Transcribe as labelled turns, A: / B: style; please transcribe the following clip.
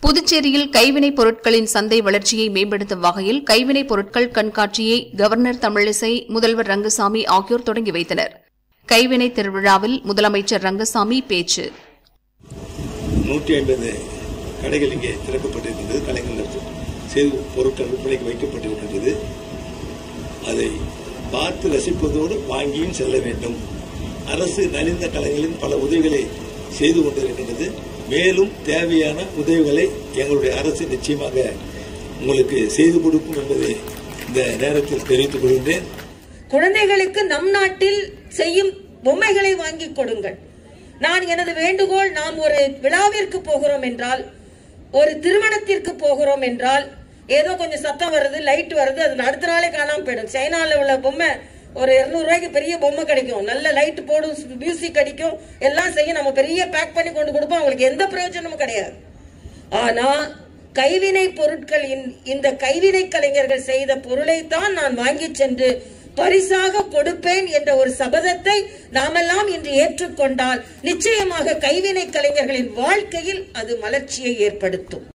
A: புதுச்சேரியில் கைவினைப் பொருட்களின் சந்தை வளர்ச்சியை மேம்படுத்தும் வகையில் கைவினைப் பொருட்கள் கண்காட்சியை கவர்னர் தமிழிசை முதல்வர் ரங்கசாமி ஆகியோர் தொடங்கி வைத்தனர் கைவினை திருவிழாவில் முதலமைச்சர் ரங்கசாமி பேச்சு
B: நூற்றி ஐம்பது கடைகள் இங்கே திறக்கப்பட்டிருக்கின்றது கலைஞர் செய்து பொருட்கள் விற்பனைக்கு வைக்கப்பட்டிருக்கின்றது அதை பார்த்து ரசிப்பதோடு வாங்கியும் செல்ல வேண்டும் அரசு நலிந்த கலைஞர்களின் பல உதவிகளை செய்து கொண்டிருக்கின்றது மேலும் தேவையான உதவிகளை எங்களுடைய அரசு நிச்சயமாக உங்களுக்கு செய்து கொடுக்கும் என்பதை இந்த நேரத்தில் தெரிவித்துக் கொள்கின்றேன்
C: குழந்தைகளுக்கு நம் நாட்டில் செய்யும் பொம்மைகளை வாங்கி கொடுங்கள் நான் எனது வேண்டுகோள் நாம் ஒரு விழாவிற்கு போகிறோம் என்றால் ஒரு திருமணத்திற்கு போகிறோம் என்றால் ஏதோ கொஞ்சம் சத்தம் வருது லைட் வருது அது அடுத்த நாளே காணாம போயிடும் சைனால உள்ள பொம்மை ஒரு 200 ரூபாய்க்கு பெரிய பொம்மை கிடைக்கும் நல்ல லைட் போடும் மியூசிக் அடிக்கும் எல்லாம் செய்யும் நம்ம பெரிய பேக் பண்ணி கொண்டு கொடுப்போம் அவங்களுக்கு எந்த பிரயோஜனமும் கிடையாது ஆனா கைவினை பொருட்கள் இந்த- இந்த கைவினை கலைஞர்கள் செய்த பொருளைத்தான் நான் வாங்கி சென்று பரிசாக கொடுப்பேன் என்ற ஒரு சபதத்தை நாமெல்லாம் இன்று ஏற்றுக்கொண்டால் நிச்சயமாக கைவினை கலைஞர்களின் வாழ்க்கையில் அது மலர்ச்சியை ஏற்படுத்தும்